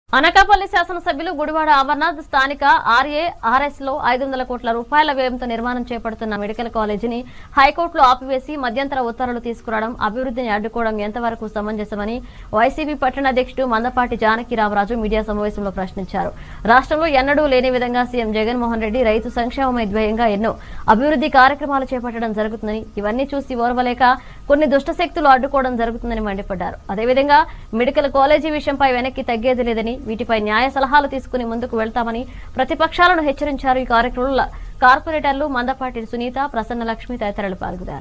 అనకాపల్లి శాసనసభ్యులు గుడివాడ అమర్నాథ్ స్థానిక RA RS లో ఐదు వందల కోట్ల రూపాయల వ్యయంతో నిర్మాణం చేపడుతున్న మెడికల్ కాలేజీని హైకోర్టులో ఆపివేసి మధ్యంతర ఉత్తర్వులు తీసుకురావడం అభివృద్ధిని అడ్డుకోవడం ఎంతవరకు సమంజసమని వైసీపీ పట్టణ అధ్యక్షుడు మందపాటి జానకిరామరాజు మీడియా సమావేశంలో ప్రశ్నించారు రాష్ట్రంలో ఎన్నడూ లేని విధంగా సీఎం జగన్మోహన్ రెడ్డి రైతు సంక్షేమమే ధ్యేయంగా ఎన్నో అభివృద్ధి కార్యక్రమాలు చేపట్టడం జరుగుతుందని ఇవన్నీ చూసి ఓర్వలేక కొన్ని దుష్టశక్తులు అడ్డుకోవడం జరుగుతుందని మండిపడ్డారు అదేవిధంగా మెడికల్ కాలేజీ విషయంపై వెనక్కి తగ్గేది లేదని వీటిపై న్యాయ సలహాలు తీసుకుని ముందుకు వెళ్తామని ప్రతిపక్షాలను హెచ్చరించారు ఈ కార్యక్రమంలో కార్పొరేటర్లు మందపాటి సునీత ప్రసన్న లక్ష్మి తదితరులు పాల్గొన్నారు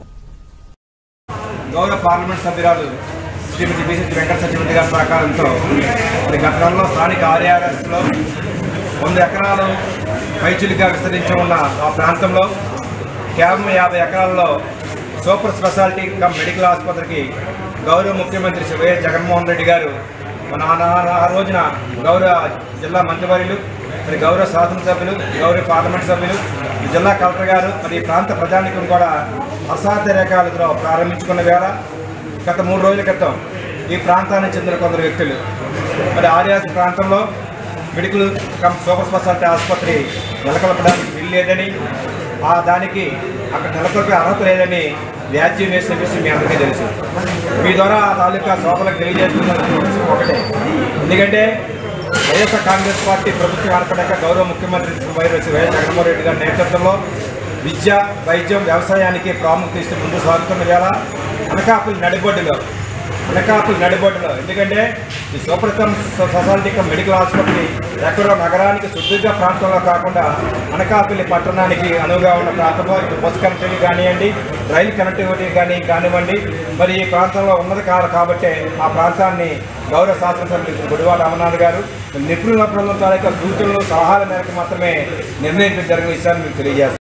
గౌరవ పార్లమెంట్ సభ్యురాలు శ్రీమతి బీసీ వెంకట సత్యవతి గారి సహకారంతో మరి గత నెలలో స్థానిక ఆర్ఆర్ఎస్లో వంద ఎకరాలు పైచులిగా విస్తరించి ఉన్న ఆ ప్రాంతంలో కేవలం యాభై ఎకరాల్లో సూపర్ స్పెషాలిటీ కమ్ మెడికల్ ఆసుపత్రికి గౌరవ ముఖ్యమంత్రి శ్రీ వైఎస్ జగన్మోహన్ రెడ్డి గారు మన ఆ నా- ఆ రోజున గౌరవ జిల్లా మంత్రివర్యులు మరి గౌరవ శాసనసభ్యులు గౌరవ పార్లమెంట్ సభ్యులు ఈ జిల్లా కలెక్టర్ గారు మరి ఈ ప్రాంత ప్రజానికం కూడా అసాధ్య రేఖాలతో ప్రారంభించుకున్న వేళ గత మూడు రోజుల క్రితం ఈ ప్రాంతానికి చెందిన కొందరు వ్యక్తులు మరి ఆర్యాస్ ప్రాంతంలో మెడికల్ కమ్ సూపర్ స్పెషాలిటీ ఆసుపత్రి నెలకొల్పడానికి వీలు లేదని ఆ దానికి అక్కడ నెలకొల్పే అర్హత లేదని వ్యాజ్యం వేసిన విషయం మీ అందరికీ తెలుసు మీ ద్వారా ఆ తాలూకా శోభలకు తెలియజేస్తున్న విషయం ఒకటే ఎందుకంటే వైఎస్ఆర్ కాంగ్రెస్ పార్టీ ప్రభుత్వం ఏర్పడాక గౌరవ ముఖ్యమంత్రి వైఎస్ వైఎస్ జగన్మోహన్ రెడ్డి గారి నేతృత్వంలో విద్య వైద్యం వ్యవసాయానికి ప్రాముఖ్యత ఇస్తూ ముందు సాగుతున్న వేళ అనకాపల్లి నడిబొడ్డులో అనకాపల్లి నడిబొడ్డులో ఎందుకంటే ఈ సూపర్కమ్ సొసైటీ కమ్ మెడికల్ ఆసుపత్రి ఎక్కడో నగరానికి సుదీర్ఘ ప్రాంతంలో కాకుండా అనకాపల్లి పట్టణానికి అనువుగా ఉన్న ప్రాంతంలో ఇటు బస్ కనెక్టివిటీ కానివ్వండి రైలు కనెక్టివిటీ కానీ కానివ్వండి మరి ఈ ప్రాంతంలో ఉన్నది కాదు కాబట్టి ఆ ప్రాంతాన్ని గౌరవ శాసనసభ్యులు గుడివాడ అమర్నాథ్ గారు నిపుణుల బృందం తాలూకా సూచనలు సలహాల మేరకు మాత్రమే నిర్ణయించడం జరిగిన విషయాన్ని మీకు తెలియజేస్తారు